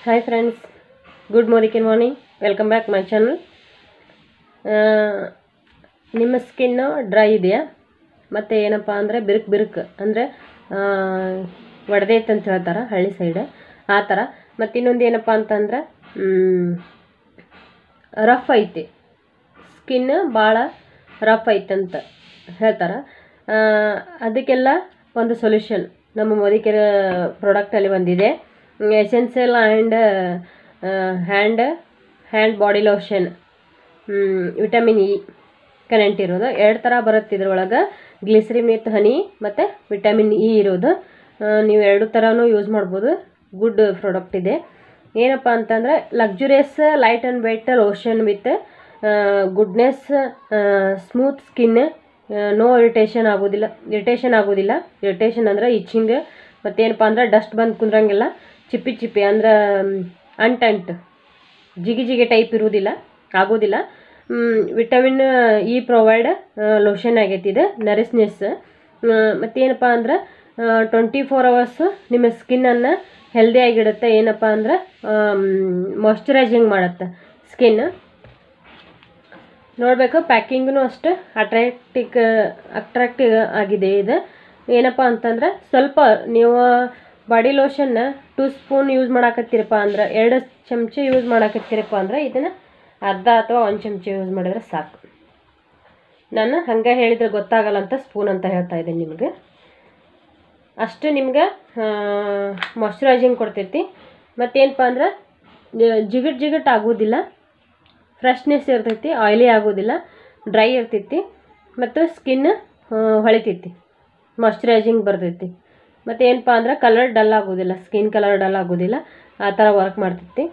hi friends good morning morning welcome back my channel ನಿಮ್ಮ skin dry ಇದೆಯಾ ಮತ್ತು ಏನಪ್ಪ ಅಂದರೆ ಬಿರುಕು ಬಿರುಕು ಅಂದರೆ ಒಡೆದೈತೆ ಅಂತ ಹೇಳ್ತಾರೆ ಹಳ್ಳಿ ಸೈಡ್ ಆ ಥರ ಮತ್ತು ಇನ್ನೊಂದು ಏನಪ್ಪ ಅಂತಂದ್ರೆ ರಫ್ ಐತಿ ಸ್ಕಿನ್ ಭಾಳ ರಫ್ ಐತಂತ ಹೇಳ್ತಾರೆ ಅದಕ್ಕೆಲ್ಲ ಒಂದು ಸೊಲ್ಯೂಷನ್ ನಮ್ಮ ಮೋದಿಕೆರ ಪ್ರಾಡಕ್ಟಲ್ಲಿ ಬಂದಿದೆ essential and hand hand body lotion vitamin E content ಇರೋದು ಎರಡು ಥರ ಬರುತ್ತೆ ಇದ್ರೊಳಗೆ ಗ್ಲಿಸರಿನ್ ವಿತ್ ಹನಿ ಮತ್ತು ವಿಟಮಿನ್ ಇ ಇರೋದು ಆ, ನೀವು ಎರಡು ಥರನೂ ಯೂಸ್ ಮಾಡ್ಬೋದು ಗುಡ್ ಪ್ರಾಡಕ್ಟ್ ಇದೆ ಏನಪ್ಪ ಅಂತಂದರೆ luxurious light and wet lotion with goodness smooth skin no irritation ಆಗೋದಿಲ್ಲ ಇರಿಟೇಷನ್ ಆಗೋದಿಲ್ಲ ಇರಿಟೇಷನ್ ಅಂದ್ರೆ ಇಚ್ಚಿಂಗ್ ಮತ್ತೇನಪ್ಪ ಅಂದ್ರೆ ಡಸ್ಟ್ ಬಂದು ಕುಂದ್ರಂಗಿಲ್ಲ ಚಿಪ್ಪಿ ಚಿಪ್ಪಿ ಅಂದ್ರೆ ಅಂಟಂಟ್ ಜಿಗಿ ಜಿಗಿ ಟೈಪ್ ಇರುವುದಿಲ್ಲ ಆಗೋದಿಲ್ಲ ವಿಟಮಿನ್ ಇ ಪ್ರೊವೈಡ್ ಲೋಷನ್ ಆಗೈತಿ ಇದು ನರಿಸ್ನೆಸ್ ಮತ್ತೇನಪ್ಪ ಅಂದ್ರೆ ಟ್ವೆಂಟಿ ಫೋರ್ ಅವರ್ಸು ನಿಮ್ಮ ಸ್ಕಿನ್ನನ್ನು ಹೆಲ್ದಿಯಾಗಿಡುತ್ತೆ ಏನಪ್ಪ ಅಂದ್ರೆ ಮಾಯ್ಶ್ಚರೈಸಿಂಗ್ ಮಾಡುತ್ತೆ ಸ್ಕಿನ್ ನೋಡಬೇಕು ಪ್ಯಾಕಿಂಗೂ ಅಷ್ಟು ಅಟ್ರಾಕ್ಟಿಕ್ ಅಟ್ರಾಕ್ಟಿವ್ ಆಗಿದೆ ಇದು ಏನಪ್ಪ ಅಂತಂದ್ರೆ ಸ್ವಲ್ಪ ನೀವು ಬಾಡಿ ಲೋಷನ್ನ ಟೂ ಸ್ಪೂನ್ ಯೂಸ್ ಮಾಡಾಕತ್ತೀರಪ್ಪ ಅಂದ್ರೆ ಎರಡು ಚಮಚ ಯೂಸ್ ಮಾಡಾಕತ್ತೀರಪ್ಪ ಅಂದ್ರೆ ಇದನ್ನು ಅರ್ಧ ಅಥವಾ ಒಂದು ಚಮಚ ಯೂಸ್ ಮಾಡಿದ್ರೆ ಸಾಕು ನಾನು ಹಂಗೆ ಹೇಳಿದ್ರೆ ಗೊತ್ತಾಗಲ್ಲ ಅಂತ ಸ್ಪೂನ್ ಅಂತ ಹೇಳ್ತಾ ಇದ್ದೀನಿ ನಿಮಗೆ ಅಷ್ಟು ನಿಮ್ಗೆ ಮಾಯ್ಶ್ಚರೈಸಿಂಗ್ ಕೊಡ್ತೈತಿ ಮತ್ತೇನಪ್ಪ ಅಂದ್ರೆ ಜ- ಜಿಗಟ್ ಜಿಗಟ್ ಆಗೋದಿಲ್ಲ ಫ್ರೆಶ್ನೆಸ್ ಇರ್ತೈತಿ ಆಯ್ಲಿ ಆಗೋದಿಲ್ಲ ಡ್ರೈ ಇರ್ತೈತಿ ಮತ್ತು ಸ್ಕಿನ್ ಹೊಳಿತೈತಿ ಮಾಯ್ಶ್ಚರೈಸಿಂಗ್ ಬರ್ತೈತಿ ಮತ್ತು ಏನಪ್ಪ ಅಂದ್ರೆ ಕಲರ್ ಡಲ್ ಆಗೋದಿಲ್ಲ ಸ್ಕಿನ್ ಕಲರ್ ಡಲ್ ಆಗೋದಿಲ್ಲ ಆ ಥರ ವರ್ಕ್ ಮಾಡ್ತೈತಿ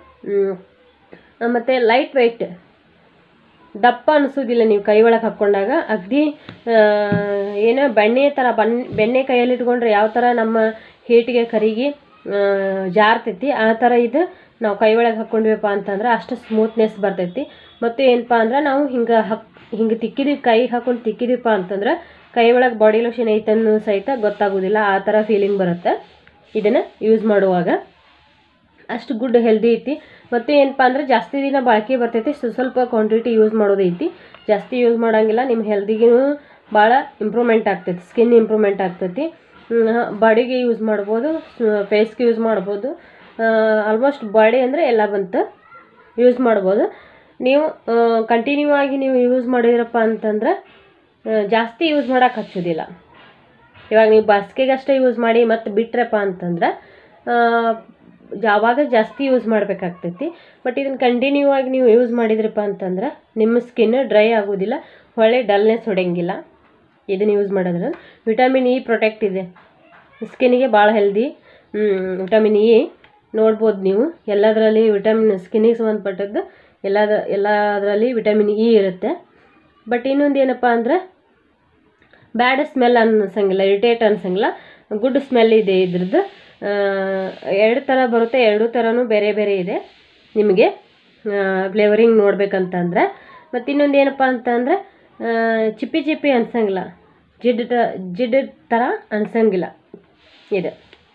ಮತ್ತು ಲೈಟ್ ವೆಯ್ಟ್ ದಪ್ಪ ಅನಿಸೋದಿಲ್ಲ ನೀವು ಕೈ ಒಳಗೆ ಹಾಕ್ಕೊಂಡಾಗ ಅಗ್ದಿ ಆ, ಏನೋ ಬೆಣ್ಣೆ ಥರ ಬನ್ ಬೆಣ್ಣೆ ಕೈಯಲ್ಲಿ ಇಟ್ಕೊಂಡ್ರೆ ಯಾವ ಥರ ನಮ್ಮ ಹೀಟಿಗೆ ಕರಿಗೆ ಆ, ಜಾರ್ತೈತಿ ಆ ಥರ ಇದು ನಾವು ಕೈ ಒಳಗೆ ಹಾಕ್ಕೊಂಡ್ವಿಪ್ಪ ಅಂತಂದ್ರೆ ಅಷ್ಟು ಸ್ಮೂತ್ನೆಸ್ ಬರ್ತೈತಿ ಮತ್ತು ಏನಪ್ಪ ಅಂದ್ರೆ ನಾವು ಹಿಂಗೆ ಹಕ್ ಹಿಂಗೆ ತಿಕ್ಕಿದ್ವಿ ಕೈ ಹಾಕೊಂಡು ತಿಕ್ಕಿದ್ವಿಪ್ಪ ಅಂತಂದ್ರೆ ಕೈ ಒಳಗೆ ಬಾಡಿ ಲೋಷನ್ ಐತನ್ನು ಸಹಿತ ಗೊತ್ತಾಗೋದಿಲ್ಲ ಆ ಥರ ಫೀಲಿಂಗ್ ಬರುತ್ತೆ ಇದನ್ನು ಯೂಸ್ ಮಾಡುವಾಗ ಅಷ್ಟು ಗುಡ್ ಹೆಲ್ದಿ ಐತಿ ಮತ್ತು ಏನಪ್ಪ ಅಂದ್ರೆ ಜಾಸ್ತಿ ದಿನ ಬಾಳಿಕೆ ಬರ್ತೈತಿ ಸ್ವ- ಸ್ವಲ್ಪ ಕ್ವಾಂಟಿಟಿ ಯೂಸ್ ಮಾಡೋದೈತಿ ಜಾಸ್ತಿ ಯೂಸ್ ಮಾಡೋಂಗಿಲ್ಲ ನಿಮ್ಮ ಹೆಲ್ದಿಗೂ ಭಾಳ ಇಂಪ್ರೂವ್ಮೆಂಟ್ ಆಗ್ತೈತಿ ಸ್ಕಿನ್ ಇಂಪ್ರೂವ್ಮೆಂಟ್ ಆಗ್ತೈತಿ ಬಾಡಿಗೆ ಯೂಸ್ ಮಾಡ್ಬೋದು ಫೇಸ್ಗೆ ಯೂಸ್ ಮಾಡ್ಬೋದು ಆಲ್ಮೋಸ್ಟ್ ಬಾಡಿ ಅಂದರೆ ಎಲ್ಲ ಬಂತು ಯೂಸ್ ಮಾಡ್ಬೋದು ನೀವು ಕಂಟಿನ್ಯೂ ಆಗಿ ನೀವು ಯೂಸ್ ಮಾಡಿದ್ರಪ್ಪ ಅಂತಂದ್ರೆ ಆ, ಜಾಸ್ತಿ ಯೂಸ್ ಮಾಡೋಕೆ ಹಚ್ಚೋದಿಲ್ಲ ಇವಾಗ ನೀವು ಬಸ್ಗೆಗಷ್ಟೇ ಯೂಸ್ ಮಾಡಿ ಮತ್ತೆ ಬಿಟ್ರಪ್ಪ ಅಂತಂದ್ರೆ ಆ, ಯಾವಾಗ ಜಾಸ್ತಿ ಯೂಸ್ ಮಾಡಬೇಕಾಗ್ತೈತಿ ಬಟ್ ಇದನ್ನು ಕಂಟಿನ್ಯೂ ಆಗಿ ನೀವು ಯೂಸ್ ಮಾಡಿದ್ರಪ್ಪ ಅಂತಂದ್ರೆ ನಿಮ್ಮ ಸ್ಕಿನ್ ಡ್ರೈ ಆಗೋದಿಲ್ಲ ಒಳ್ಳೆ ಡಲ್ನೆಸ್ ಹೊಡೆಯಂಗಿಲ್ಲ ಇದನ್ನು ಯೂಸ್ ಮಾಡೋದ್ರೆ ವಿಟಮಿನ್ ಇ ಪ್ರೊಟೆಕ್ಟ್ ಇದೆ ಸ್ಕಿನ್ನಿಗೆ ಭಾಳ ಹೆಲ್ದಿ ವಿಟಮಿನ್ ಇ ನೋಡ್ಬೋದು ನೀವು ಎಲ್ಲದರಲ್ಲಿ ವಿಟಮಿನ್ ಸ್ಕಿನ್ನಿಗೆ ಸಂಬಂಧಪಟ್ಟದ್ದು ಎಲ್ಲದ ಎಲ್ಲದರಲ್ಲಿ ವಿಟಮಿನ್ ಇ ಇರುತ್ತೆ ಬಟ್ ಇನ್ನೊಂದು ಏನಪ್ಪ ಅಂದ್ರೆ ಬ್ಯಾಡ್ ಸ್ಮೆಲ್ ಅನ್ಸಂಗಿಲ್ಲ ಇರಿಟೇಟ್ ಅನ್ಸಂಗಿಲ್ಲ ಗುಡ್ ಸ್ಮೆಲ್ ಇದೆ ಇದ್ರದ್ದು ಎರಡು ಥರ ಬರುತ್ತೆ ಎರಡು ಥರನೂ ಬೇರೆ ಬೇರೆ ಇದೆ ನಿಮಗೆ ಫ್ಲೇವರಿಂಗ್ ನೋಡ್ಬೇಕಂತಂದ್ರೆ ಮತ್ತು ಇನ್ನೊಂದು ಏನಪ್ಪ ಅಂತಂದ್ರೆ ಆ, ಚಿಪ್ಪಿ ಚಿಪ್ಪಿ ಅನ್ಸಂಗಿಲ್ಲ ಜಿಡ್ ತ- ಜಿಡ್ ಥರ ಅನ್ಸಂಗಿಲ್ಲ ಇದು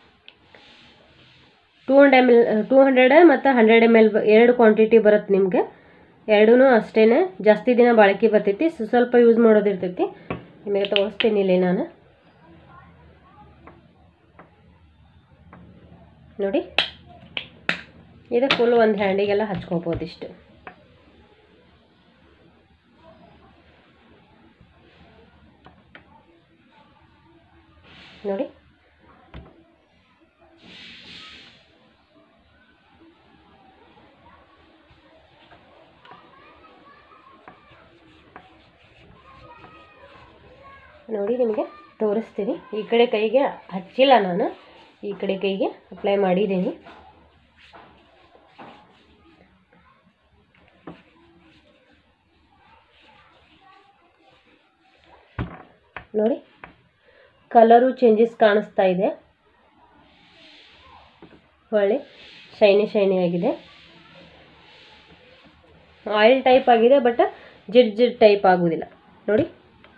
two hundred M L two hundred ಮತ್ತು ಹಂಡ್ರೆಡ್ ಎಮ್ ಎಲ್ ಎರಡು ಕ್ವಾಂಟಿಟಿ ಬರುತ್ತೆ ನಿಮಗೆ ಎರಡೂ ಅಷ್ಟೇ ಜಾಸ್ತಿ ದಿನ ಬಾಳಿಕೆ ಬರ್ತೈತಿ ಸ್ವ- ಸ್ವಲ್ಪ ಯೂಸ್ ಮಾಡೋದಿರ್ತೈತಿ ನಿಮಗೆ ತೋರಿಸ್ತೀನಿ ಇಲ್ಲಿ ನಾನು ನೋಡಿ ಇದು ಫುಲ್ ಒಂದು ಹ್ಯಾಂಡಿಗೆಲ್ಲ ಹಚ್ಕೋಬೋದು ಇಷ್ಟು ನೋಡಿ ನೋಡಿ ನಿಮಗೆ ತೋರಿಸ್ತೀನಿ ಈ ಕಡೆ ಕೈಗೆ ಹಚ್ಚಿಲ್ಲ ನಾನು ಈ ಕಡೆ ಕೈಗೆ ಅಪ್ಲೈ ಮಾಡಿದ್ದೀನಿ ನೋಡಿ ಕಲರು ಚೇಂಜಸ್ ಕಾಣಿಸ್ತಾ ಇದೆ ಒಳ್ಳೆ ಶೈನಿ ಶೈನಿ ಆಗಿದೆ ಆಯಿಲ್ ಟೈಪ್ ಆಗಿದೆ ಬಟ್ ಜಿಡ್ ಜಿಡ್ ಟೈಪ್ ಆಗೋದಿಲ್ಲ ನೋಡಿ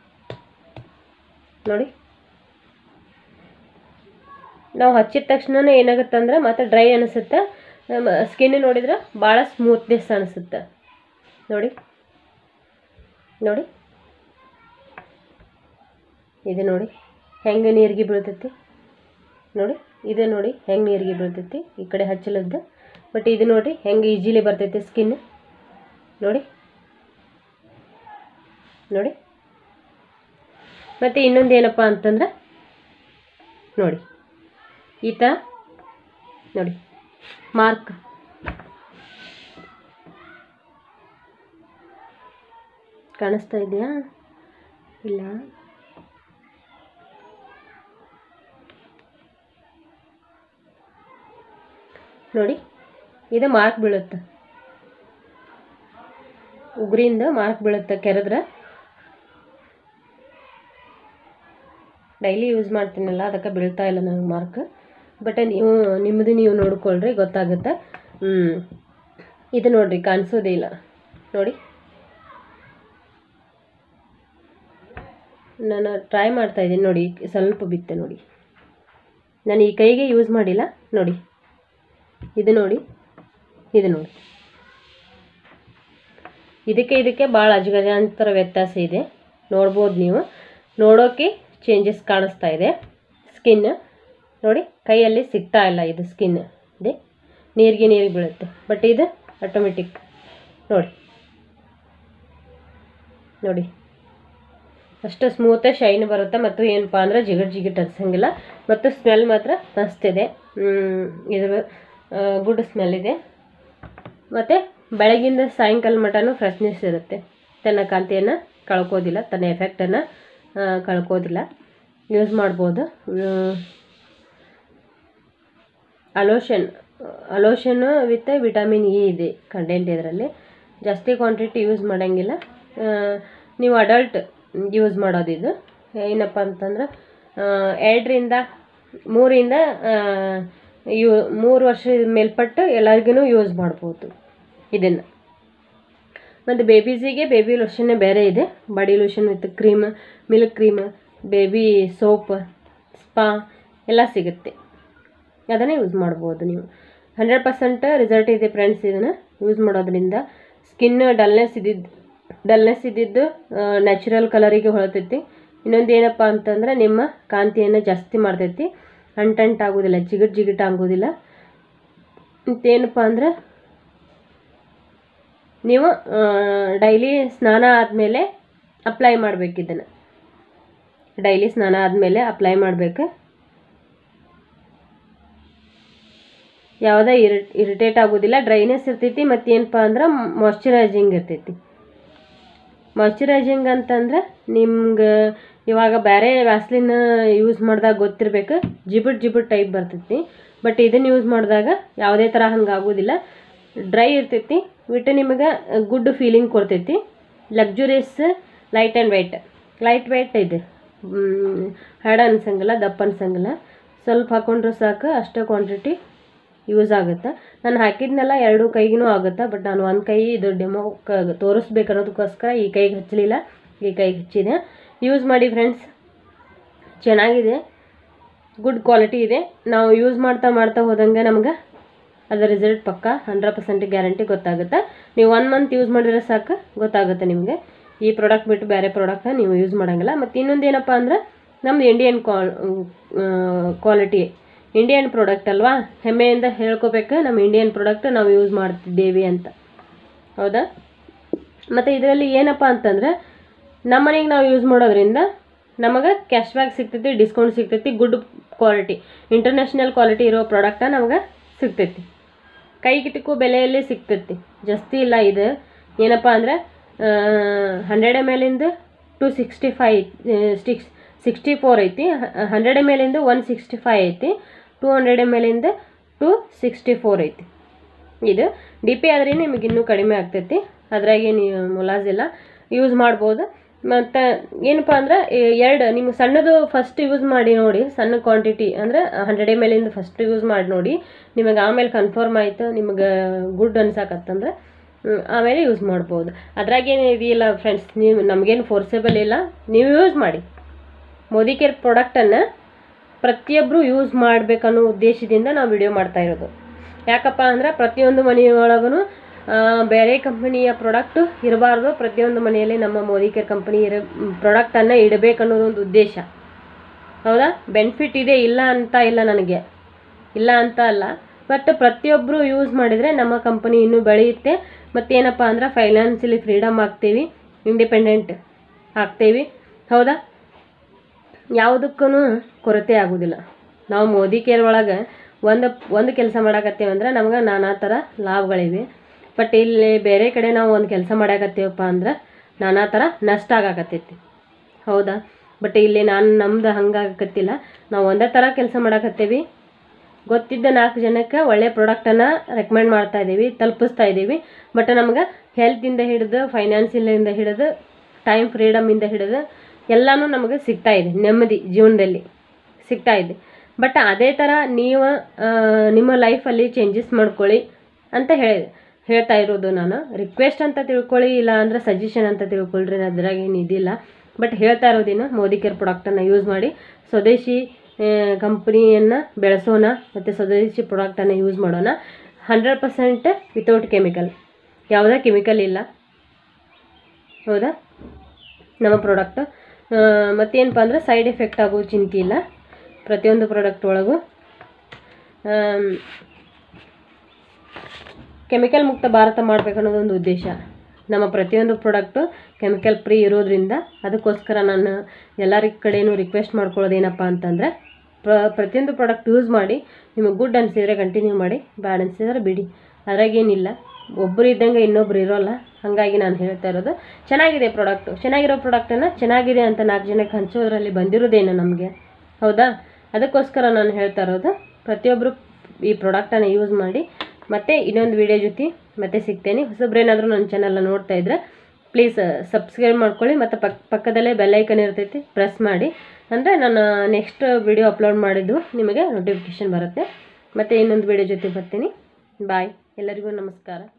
ನೋಡಿ ನಾವು ಹಚ್ಚಿದ ತಕ್ಷಣನೇ ಏನಾಗುತ್ತೆ ಅಂದ್ರೆ ಮತ್ತೆ ಡ್ರೈ ಅನಿಸುತ್ತೆ ನಮ್ಮ ಸ್ಕಿನ್ ನೋಡಿದ್ರೆ ಭಾಳ ಸ್ಮೂತ್ನೆಸ್ ಅನಿಸುತ್ತೆ ನೋಡಿ ನೋಡಿ ಇದು ನೋಡಿ ಹೆಂಗೆ ನೀರಿಗೆ ಬೀಳ್ತೈತಿ ನೋಡಿ ಇದು ನೋಡಿ ಹೆಂಗೆ ನೀರಿಗೆ ಬೀಳ್ತೈತಿ ಈ ಕಡೆ ಹಚ್ಚಲದ್ದು ಬಟ್ ಇದು ನೋಡಿರಿ ಹೆಂಗೆ ಈಜಿಲಿ ಬರ್ತೈತಿ ಸ್ಕಿನ್ ನೋಡಿ ನೋಡಿ ಮತ್ತು ಇನ್ನೊಂದು ಏನಪ್ಪ ಅಂತಂದ್ರೆ ನೋಡಿ ಈ ಥರ ನೋಡಿ ಮಾರ್ಕ್ ಕಾಣಿಸ್ತಾ ಇದೆಯಾ ಇಲ್ಲ ನೋಡಿ ಇದು ಮಾರ್ಕ್ ಬೀಳುತ್ತೆ ಉಗುರಿಂದ ಮಾರ್ಕ್ ಬೀಳುತ್ತೆ ಕೆರೆದ್ರೆ ಡೈಲಿ ಯೂಸ್ ಮಾಡ್ತೀನಲ್ಲ ಅದಕ್ಕೆ ಬೀಳ್ತಾ ಇಲ್ಲ ನನಗೆ ಮಾರ್ಕ್ ಬಟ್ ನೀವು ನಿಮ್ಮದು ನೀವು ನೋಡ್ಕೊಳ್ರಿ ಗೊತ್ತಾಗುತ್ತೆ ಹ್ಞೂ ಇದು ನೋಡ್ರಿ ಕಾಣಿಸೋದೇ ಇಲ್ಲ ನೋಡಿ ನಾನು ಟ್ರೈ ಮಾಡ್ತಾ ಇದ್ದೀನಿ ನೋಡಿ ಸ್ವಲ್ಪ ಬಿತ್ತೆ ನೋಡಿ ನಾನು ಈ ಕೈಗೆ ಯೂಸ್ ಮಾಡಿಲ್ಲ ನೋಡಿ ಇದು ನೋಡಿ ಇದು ನೋಡಿ ಇದಕ್ಕೆ ಇದಕ್ಕೆ ಭಾಳ ಅಜಗಜಾಂತರ ವ್ಯತ್ಯಾಸ ಇದೆ ನೋಡ್ಬೋದು ನೀವು ನೋಡೋಕ್ಕೆ ಚೇಂಜಸ್ ಕಾಣಿಸ್ತಾ ಇದೆ ಸ್ಕಿನ್ ನೋಡಿ ಕೈಯಲ್ಲಿ ಸಿಗ್ತಾ ಇಲ್ಲ ಇದು ಸ್ಕಿನ್ ಇದೆ ನೀರಿಗೆ ನೀರಿಗೆ ಬೀಳುತ್ತೆ ಬಟ್ ಇದು ಆಟೋಮೆಟಿಕ್ ನೋಡಿ ನೋಡಿ ಅಷ್ಟು ಸ್ಮೂತಾಗಿ ಶೈನ್ ಬರುತ್ತೆ ಮತ್ತು ಏನಪ್ಪ ಅಂದರೆ ಜಿಗಟ್ ಜಿಗಿಟ್ ಅನ್ಸಂಗಿಲ್ಲ ಮತ್ತು ಸ್ಮೆಲ್ ಮಾತ್ರ ಮಸ್ತಿದೆ ಇದು ಗುಡ್ ಸ್ಮೆಲ್ ಇದೆ ಮತ್ತು ಬೆಳಗಿಂದ ಸಾಯಂಕಾಲ ಮಟನೂ ಫ್ರೆಶ್ನೆಸ್ ಇರುತ್ತೆ ತನ್ನ ಕಾಂತಿಯನ್ನು ಕಳ್ಕೋದಿಲ್ಲ ತನ್ನ ಎಫೆಕ್ಟನ್ನು ಕಳ್ಕೋದಿಲ್ಲ ಯೂಸ್ ಮಾಡ್ಬೋದು a lotion a lotion with vitamin E ಇದೆ ಕಂಟೆಂಟ್ ಇದರಲ್ಲಿ ಜಾಸ್ತಿ ಕ್ವಾಂಟಿಟಿ ಯೂಸ್ ಮಾಡೋಂಗಿಲ್ಲ ನೀವು ಅಡಲ್ಟ್ ಯೂಸ್ ಮಾಡೋದಿದು ಏನಪ್ಪ ಅಂತಂದ್ರೆ ಎರಡರಿಂದ ಮೂರಿಂದ ಯೂ ಮೂರು ವರ್ಷದ ಮೇಲ್ಪಟ್ಟು ಎಲ್ಲರಿಗೂ ಯೂಸ್ ಮಾಡ್ಬೋದು ಇದನ್ನು ಮತ್ತು ಬೇಬೀಸಿಗೆ ಬೇಬಿ ಲೋಷನ್ನೇ ಬೇರೆ ಇದೆ body lotion with cream milk cream baby soap spa ಎಲ್ಲ ಸಿಗುತ್ತೆ ಅದನ್ನೇ ಯೂಸ್ ಮಾಡ್ಬೋದು ನೀವು ಹಂಡ್ರೆಡ್ ಪರ್ಸೆಂಟ್ ರಿಸಲ್ಟ್ ಇದೆ ಫ್ರೆಂಡ್ಸ್ ಇದನ್ನು ಯೂಸ್ ಮಾಡೋದ್ರಿಂದ ಸ್ಕಿನ್ ಡಲ್ನೆಸ್ ಇದ್ದಿದ್ದು ಡಲ್ನೆಸ್ ಇದ್ದಿದ್ದು ನ್ಯಾಚುರಲ್ ಕಲರಿಗೆ ಹೊಳತೈತಿ ಇನ್ನೊಂದು ಏನಪ್ಪ ಅಂತಂದ್ರೆ ನಿಮ್ಮ ಕಾಂತಿಯನ್ನು ಜಾಸ್ತಿ ಮಾಡ್ತೈತಿ ಅಂಟಂಟ್ ಆಗೋದಿಲ್ಲ ಜಿಗಿಟ್ ಜಿಗಿಟ್ ಆಗೋದಿಲ್ಲ ಮತ್ತೇನಪ್ಪ ಅಂದ್ರೆ ನೀವು ಡೈಲಿ ಸ್ನಾನ ಆದಮೇಲೆ ಅಪ್ಲೈ ಮಾಡ್ಬೇಕು ಇದನ್ನು ಡೈಲಿ ಸ್ನಾನ ಆದಮೇಲೆ ಅಪ್ಲೈ ಮಾಡಬೇಕು ಯಾವುದೇ ಇರಿ ಇರಿಟೇಟ್ ಆಗೋದಿಲ್ಲ ಡ್ರೈನೆಸ್ ಇರ್ತೈತಿ ಮತ್ತೇನಪ್ಪ ಅಂದ್ರೆ ಮಾಯ್ಶ್ಚರೈಸಿಂಗ್ ಇರ್ತೈತಿ ಮಾಯ್ಶ್ಚರೈಸಿಂಗ್ ಅಂತಂದ್ರೆ ನಿಮ್ಗೆ ಇವಾಗ ಬೇರೆ ವ್ಯಾಸ್ಲಿನ್ ಯೂಸ್ ಮಾಡಿದಾಗ ಗೊತ್ತಿರಬೇಕು ಜಿಬಿಟ್ ಜಿಬಿಟ್ ಟೈಪ್ ಬರ್ತೈತಿ ಬಟ್ ಇದನ್ನು ಯೂಸ್ ಮಾಡಿದಾಗ ಯಾವುದೇ ಥರ ಹಂಗೆ ಆಗೋದಿಲ್ಲ ಡ್ರೈ ಇರ್ತೈತಿ ಬಿಟ್ಟು ನಿಮಗೆ ಗುಡ್ ಫೀಲಿಂಗ್ ಕೊಡ್ತೈತಿ luxurious light and white light white ಇದೆ ಹಡ ಅನ್ಸಂಗಿಲ್ಲ ದಪ್ಪ ಅನ್ಸಂಗಿಲ್ಲ ಸ್ವಲ್ಪ ಹಾಕೊಂಡ್ರೆ ಸಾಕು ಅಷ್ಟೇ ಕ್ವಾಂಟಿಟಿ ಯೂಸ್ ಆಗುತ್ತೆ ನಾನು ಹಾಕಿದ್ನೆಲ್ಲ ಎರಡು ಕೈಗೂ ಆಗುತ್ತೆ ಬಟ್ ನಾನು ಒಂದು ಕೈ ಇದು ಡೆಮೋ ತೋರಿಸ್ಬೇಕು ಅನ್ನೋದಕ್ಕೋಸ್ಕರ ಈ ಕೈಗೆ ಹಚ್ಚಲಿಲ್ಲ ಈ ಕೈಗೆ ಹಚ್ಚಿದೆ ಯೂಸ್ ಮಾಡಿ ಫ್ರೆಂಡ್ಸ್ ಚೆನ್ನಾಗಿದೆ ಗುಡ್ ಕ್ವಾಲಿಟಿ ಇದೆ ನಾವು ಯೂಸ್ ಮಾಡ್ತಾ ಮಾಡ್ತಾ ಹೋದಂಗೆ ನಮ್ಗೆ ಅದರ ರಿಸಲ್ಟ್ ಪಕ್ಕ ಹಂಡ್ರೆಡ್ ಪರ್ಸೆಂಟ್ ಗ್ಯಾರಂಟಿ ಗೊತ್ತಾಗುತ್ತೆ ನೀವು ಒನ್ ಮಂತ್ ಯೂಸ್ ಮಾಡಿದ್ರೆ ಸಾಕು ಗೊತ್ತಾಗುತ್ತೆ ನಿಮಗೆ ಈ ಪ್ರಾಡಕ್ಟ್ ಬಿಟ್ಟು ಬೇರೆ ಪ್ರಾಡಕ್ಟ್ನ ನೀವು ಯೂಸ್ ಮಾಡೋಂಗಿಲ್ಲ ಮತ್ತು ಇನ್ನೊಂದು ಏನಪ್ಪ ಅಂದ್ರೆ ನಮ್ದು ಇಂಡಿಯನ್ ಕ್ವಾಲಿಟಿ ಇಂಡಿಯನ್ ಪ್ರಾಡಕ್ಟ್ ಅಲ್ವಾ ಹೆಮ್ಮೆಯಿಂದ ಹೇಳ್ಕೋಬೇಕು ನಮ್ಮ ಇಂಡಿಯನ್ ಪ್ರಾಡಕ್ಟ್ ನಾವು ಯೂಸ್ ಮಾಡ್ತಿದ್ದೇವೆ ಅಂತ ಹೌದಾ ಮತ್ತು ಇದರಲ್ಲಿ ಏನಪ್ಪ ಅಂತಂದ್ರೆ ನಮ್ಮ ಮನೆಗೆ ನಾವು ಯೂಸ್ ಮಾಡೋದ್ರಿಂದ ನಮಗೆ ಕ್ಯಾಶ್ ಬ್ಯಾಕ್ ಸಿಗ್ತೈತಿ ಡಿಸ್ಕೌಂಟ್ ಸಿಗ್ತೈತಿ ಗುಡ್ ಕ್ವಾಲಿಟಿ ಇಂಟರ್ನ್ಯಾಷನಲ್ ಕ್ವಾಲಿಟಿ ಇರೋ ಪ್ರಾಡಕ್ಟ ನಮಗೆ ಸಿಗ್ತೈತಿ ಕೈಗಿಟಕ್ಕೂ ಬೆಲೆಯಲ್ಲಿ ಸಿಗ್ತೈತಿ ಜಾಸ್ತಿ ಇಲ್ಲ ಇದು ಏನಪ್ಪ ಅಂದರೆ ಹಂಡ್ರೆಡ್ ಎಮ್ ಎಲಿಂದ two sixty five six sixty four ಐತಿ ಹಂಡ್ರೆಡ್ ಎಮ್ ಎಲಿಂದ ಒನ್ ಸಿಕ್ಸ್ಟಿ ಫೈ ಐತಿ ಟೂ ಹಂಡ್ರೆಡ್ ಎಮ್ ಎಲಿಂದ ಟು ಸಿಕ್ಸ್ಟಿ ಫೋರ್ ಐತಿ ಇದು ಡಿ ಪಿ ಆದರೆ ನಿಮಗೆ ಇನ್ನೂ ಕಡಿಮೆ ಆಗ್ತೈತಿ ಅದ್ರಾಗೆ ನೀವು ಮುಲಾಜಿಲ್ಲ ಯೂಸ್ ಮಾಡ್ಬೋದು ಮತ್ತು ಏನಪ್ಪ ಅಂದ್ರೆ ಎರಡು ನಿಮ್ಗೆ ಸಣ್ಣದು ಫಸ್ಟ್ ಯೂಸ್ ಮಾಡಿ ನೋಡಿ ಸಣ್ಣ ಕ್ವಾಂಟಿಟಿ ಅಂದರೆ ಹಂಡ್ರೆಡ್ ಎಮ್ ಎಲಿಂದ ಫಸ್ಟ್ ಯೂಸ್ ಮಾಡಿ ನೋಡಿ ನಿಮಗೆ ಆಮೇಲೆ ಕನ್ಫರ್ಮ್ ಆಯಿತು ನಿಮಗೆ ಗುಡ್ ಅನ್ಸಕತ್ತಂದ್ರೆ ಹ್ಮ್, ಆಮೇಲೆ ಯೂಸ್ ಮಾಡ್ಬೋದು ಅದ್ರಾಗೇನು ಇದೆಯಲ್ಲ ಫ್ರೆಂಡ್ಸ್ ನೀವು ನಮಗೇನು ಫೋರ್ಸೇಬಲ್ ಇಲ್ಲ ನೀವು ಯೂಸ್ ಮಾಡಿ ಮೋದಿ ಕೇರ್ ಪ್ರಾಡಕ್ಟನ್ನು ಪ್ರತಿಯೊಬ್ಬರು ಯೂಸ್ ಮಾಡಬೇಕನ್ನೋ ಉದ್ದೇಶದಿಂದ ನಾವು ವಿಡಿಯೋ ಮಾಡ್ತಾ ಇರೋದು ಯಾಕಪ್ಪ ಅಂದ್ರೆ ಪ್ರತಿಯೊಂದು ಮನೆಯೊಳಗೂ ಬೇರೆ ಕಂಪನಿಯ ಪ್ರಾಡಕ್ಟು ಇರಬಾರ್ದು ಪ್ರತಿಯೊಂದು ಮನೆಯಲ್ಲಿ ನಮ್ಮ ಮೋದಿ ಕೇರ್ ಕಂಪನಿ ಇರ ಪ್ರಾಡಕ್ಟನ್ನು ಇಡಬೇಕನ್ನೋದೊಂದು ಉದ್ದೇಶ ಹೌದಾ ಬೆನಿಫಿಟ್ ಇದೆ ಇಲ್ಲ ಅಂತ ಇಲ್ಲ ನನಗೆ ಇಲ್ಲ ಅಂತ ಅಲ್ಲ ಬಟ್ ಪ್ರತಿಯೊಬ್ಬರು ಯೂಸ್ ಮಾಡಿದರೆ ನಮ್ಮ ಕಂಪನಿ ಇನ್ನೂ ಬೆಳೆಯುತ್ತೆ ಮತ್ತೇನಪ್ಪ ಅಂದ್ರೆ ಫೈನಾನ್ಷಿಯಲಿ ಫ್ರೀಡಮ್ ಆಗ್ತೀವಿ ಇಂಡಿಪೆಂಡೆಂಟ್ ಆಗ್ತೀವಿ ಹೌದಾ ಯಾವುದಕ್ಕೂ ಕೊರತೆ ಆಗೋದಿಲ್ಲ ನಾವು ಮೋದಿ ಕೇರ್ ಒಳಗೆ ಒಂದು ಒಂದು ಕೆಲಸ ಮಾಡಾಕತ್ತೀವಿ ಅಂದ್ರೆ ನಮ್ಗೆ ನಾನಾ ಥರ ಲಾಭಗಳಿವೆ ಬಟ್ ಇಲ್ಲಿ ಬೇರೆ ಕಡೆ ನಾವು ಒಂದು ಕೆಲಸ ಮಾಡಾಕತ್ತೀವಪ್ಪ ಅಂದ್ರೆ ನಾನಾ ಥರ ನಷ್ಟ ಆಗಾಕತ್ತೈತಿ ಹೌದಾ ಬಟ್ ಇಲ್ಲಿ ನಾನು ನಮ್ದು ಹಂಗಾಗಕತ್ತಿಲ್ಲ ನಾವು ಒಂದೇ ಥರ ಕೆಲಸ ಮಾಡಾಕತ್ತೀವಿ ಗೊತ್ತಿದ್ದ ನಾಲ್ಕು ಜನಕ್ಕೆ ಒಳ್ಳೆ ಪ್ರಾಡಕ್ಟನ್ನು ರೆಕಮೆಂಡ್ ಮಾಡ್ತಾ ಇದ್ದೀವಿ ತಲುಪಿಸ್ತಾ ಇದ್ದೀವಿ ಬಟ್ ನಮ್ಗೆ ಹೆಲ್ತಿಂದ ಹಿಡಿದು ಫೈನಾನ್ಸಿಯಲಿಂದ ಹಿಡಿದು ಟೈಮ್ ಫ್ರೀಡಮಿಂದ ಹಿಡಿದು ಎಲ್ಲನೂ ನಮಗೆ ಸಿಗ್ತಾ ಇದೆ ನೆಮ್ಮದಿ ಜೀವನದಲ್ಲಿ ಸಿಗ್ತಾ ಇದೆ ಬಟ್ ಅದೇ ಥರ ನೀವು ಆ, ನಿಮ್ಮ ಲೈಫಲ್ಲಿ ಚೇಂಜಸ್ ಮಾಡ್ಕೊಳ್ಳಿ ಅಂತ ಹೇಳಿ ಹೇಳ್ತಾ ಇರೋದು ನಾನು ರಿಕ್ವೆಸ್ಟ್ ಅಂತ ತಿಳ್ಕೊಳ್ಳಿ ಇಲ್ಲ ಅಂದ್ರೆ ಸಜೆಷನ್ ಅಂತ ತಿಳ್ಕೊಳ್ರಿ ಅದ್ರಾಗ ಏನು ಇದಿಲ್ಲ ಬಟ್ ಹೇಳ್ತಾ ಇರೋದೇನು ಮೋದಿ ಕೇರ್ ಪ್ರಾಡಕ್ಟನ್ನು ಯೂಸ್ ಮಾಡಿ ಸ್ವದೇಶಿ ಕಂಪ್ನಿಯನ್ನು ಬೆಳೆಸೋಣ ಮತ್ತು ಸ್ವದೇಶಿ ಪ್ರಾಡಕ್ಟನ್ನು ಯೂಸ್ ಮಾಡೋಣ ಹಂಡ್ರೆಡ್ ಪರ್ಸೆಂಟ್ ವಿತೌಟ್ ಕೆಮಿಕಲ್ ಯಾವುದೇ ಕೆಮಿಕಲ್ ಇಲ್ಲ ಹೌದಾ ನಮ್ಮ ಪ್ರಾಡಕ್ಟ್ ಮತ್ತೇನಪ್ಪ ಅಂದ್ರೆ ಸೈಡ್ ಎಫೆಕ್ಟ್ ಆಗೋ ಚಿಂತೆ ಇಲ್ಲ ಪ್ರತಿಯೊಂದು ಪ್ರಾಡಕ್ಟ್ ಒಳಗೂ ಕೆಮಿಕಲ್ ಮುಕ್ತ ಭಾರತ ಮಾಡಬೇಕನ್ನೋದೊಂದು ಉದ್ದೇಶ ನಮ್ಮ ಪ್ರತಿಯೊಂದು ಪ್ರಾಡಕ್ಟು ಕೆಮಿಕಲ್ ಫ್ರೀ ಇರೋದ್ರಿಂದ ಅದಕ್ಕೋಸ್ಕರ ನಾನು ಎಲ್ಲರ ಕಡೆಯೂ ರಿಕ್ವೆಸ್ಟ್ ಮಾಡ್ಕೊಳ್ಳೋದೇನಪ್ಪ ಅಂತಂದರೆ ಪ್ರ ಪ್ರತಿಯೊಂದು ಪ್ರಾಡಕ್ಟ್ ಯೂಸ್ ಮಾಡಿ ನಿಮಗೆ ಗುಡ್ ಅನಿಸಿದರೆ ಕಂಟಿನ್ಯೂ ಮಾಡಿ ಬ್ಯಾಡ್ ಅನಿಸಿದ್ರೆ ಬಿಡಿ ಅದ್ರಾಗೇನಿಲ್ಲ ಒಬ್ಬರು ಇದ್ದಂಗೆ ಇನ್ನೊಬ್ರು ಇರೋಲ್ಲ ಹಾಗಾಗಿ ನಾನು ಹೇಳ್ತಾ ಇರೋದು ಚೆನ್ನಾಗಿದೆ ಪ್ರಾಡಕ್ಟು ಚೆನ್ನಾಗಿರೋ ಪ್ರಾಡಕ್ಟನ್ನು ಚೆನ್ನಾಗಿದೆ ಅಂತ ನಾಲ್ಕು ಜನಕ್ಕೆ ಹಂಚೋದ್ರಲ್ಲಿ ಬಂದಿರೋದೇನು ನಮಗೆ ಹೌದಾ ಅದಕ್ಕೋಸ್ಕರ ನಾನು ಹೇಳ್ತಾ ಇರೋದು ಪ್ರತಿಯೊಬ್ಬರು ಈ ಪ್ರಾಡಕ್ಟನ್ನು ಯೂಸ್ ಮಾಡಿ ಮತ್ತು ಇನ್ನೊಂದು ವಿಡಿಯೋ ಜೊತೆ ಮತ್ತೆ ಸಿಗ್ತೇನೆ ಹೊಸಬ್ರೇನಾದರೂ ನನ್ನ ಚಾನಲ್ನ ನೋಡ್ತಾ ಇದ್ದರೆ ಪ್ಲೀಸ್ ಸಬ್ಸ್ಕ್ರೈಬ್ ಮಾಡ್ಕೊಳ್ಳಿ ಮತ್ತು ಪಕ್ ಪಕ್ಕದಲ್ಲೇ ಬೆಲ್ಲೈಕನ್ ಇರ್ತೈತಿ ಪ್ರೆಸ್ ಮಾಡಿ ಅಂದರೆ ನಾನು ನೆಕ್ಸ್ಟ್ ವಿಡಿಯೋ ಅಪ್ಲೋಡ್ ಮಾಡಿದ್ದು ನಿಮಗೆ ನೋಟಿಫಿಕೇಷನ್ ಬರುತ್ತೆ ಮತ್ತು ಇನ್ನೊಂದು ವಿಡಿಯೋ ಜೊತೆ ಬರ್ತೀನಿ ಬಾಯ್ ಎಲ್ಲರಿಗೂ ನಮಸ್ಕಾರ